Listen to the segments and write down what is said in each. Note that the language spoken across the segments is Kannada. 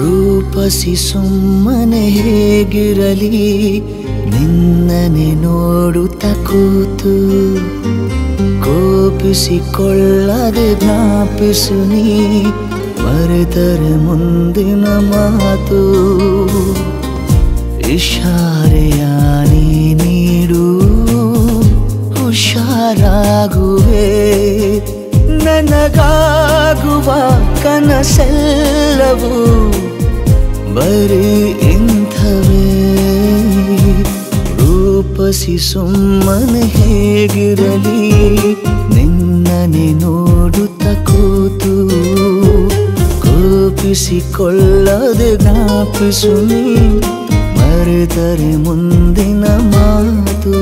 ರೂಪಸಿ ಸುಮ್ಮನೆ ಹೇಗಿರಲಿ ನಿನ್ನನೆ ನೋಡುತ್ತ ಕೂತು ಕೋಪಿಸಿಕೊಳ್ಳದೆ ಜ್ಞಾಪಿಸು ನೀ ಮರೆತರೆ ಮುಂದಿನ ಮಾತು ಇಶಾರೆಯ ನೀ ನೀಡು ಹುಷಾರಾಗುವೆ ನನಗಾಗುವ ಕನಸೆಲ್ಲವೂ ಬರೀ ಇಂಥವೇ ರೂಪಸಿ ಸುಮ್ಮನೆ ಹೇಗಿರಲಿ ನಿನ್ನನೆ ನೋಡುತ್ತ ಕೂತು ಕೋಪಿಸಿಕೊಳ್ಳದೆ ಜ್ಞಾಪಿಸು ನೀ ಮರೆತರೆ ಮುಂದಿನ ಮಾತು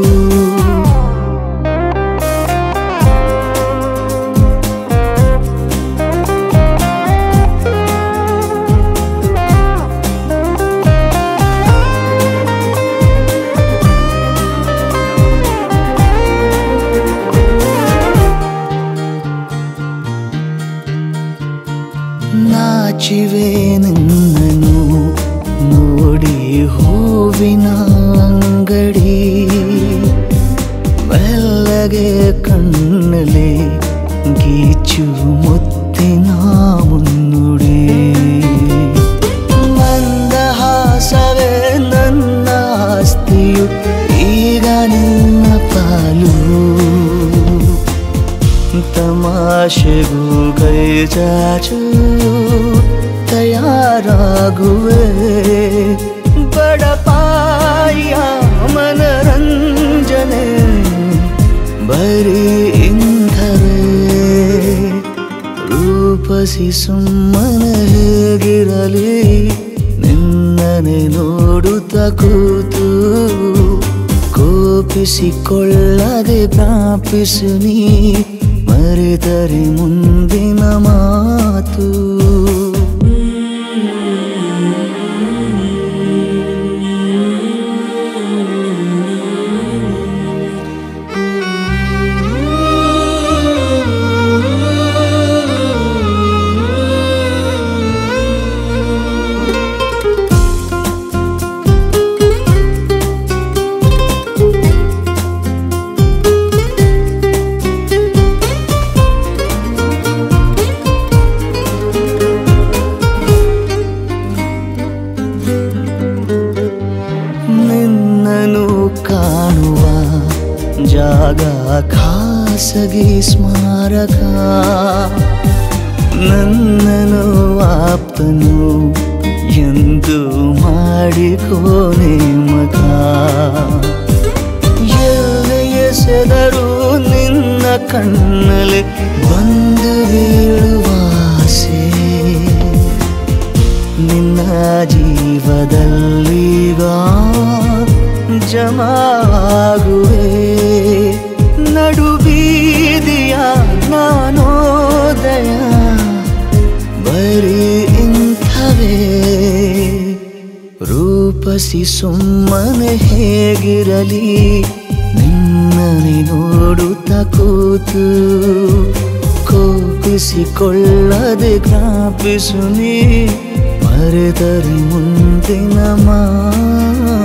ನಾಚಿವೆ ನಿನ್ನನು ನೋಡಿ ಹೂವಿನ ಅಂಗಡಿ ಮೆಲ್ಲಗೆ ಕಣ್ಣಲೆ ಗೀಚು ಮುತ್ತಿನ ಮುನ್ನುಡಿ ಮಂದಹಾಸವೇ ನನ್ನ ಆಸ್ತಿಯು ಈಗ ನಿನ್ನ ಪಾಲು ತಮಾಷೆಗೂ ಕೈ ಚಾಚು ತಯಾರಾಗುವೆ ಬಡಪಾಯ ಮನರಂಜನೆ ಬರೀ ಇಂಧವೇ ರೂಪಸಿ ಸುಮ್ಮನೆ ಹೇಗಿರಲಿ ನಿನ್ನನೆ ನೋಡುತ್ತ ಕೂತು ಕೋಪಿಸಿಕೊಳ್ಳದೆ ಜ್ಞಾಪಿಸು ನೀ ಮರೆತರೆ ಮುಂದಿನ ಮಾತು ನಿನ್ನನು ಕಾಣುವ ಜಾಗ ಖಾಸಗಿ ಸ್ಮಾರಕ ನನ್ನನು ಆಪ್ತನು ಎಂದು ಮಾಡಿಕೋ ನೇಮಕ ಎಲ್ಲಿ ಎಸೆದರೂ ನಿನ್ನ ಕಣ್ಣಲ್ಲಿ ಬಂದು ಬೀಳುವಾಸೆ ನಿನ್ನ ಜೀವದಲ್ಲೀಗ ಜಮಾಗುವೆ ನಡು ಬೀದಿಯ ನಾನೋದಯ ಬರೀ ಇಂಥವೇ ರೂಪಸಿ ಸುಮ್ಮನೆ ಹೇಗಿರಲಿ ನಿನ್ನನೆ ನೋಡುತ್ತ ಕೂತು ಕೋಪಿಸಿಕೊಳ್ಳದೆ ಜ್ಞಾಪಿಸು ನೀ ಮರೆತರೆ ಮುಂದಿನ ಮಾತು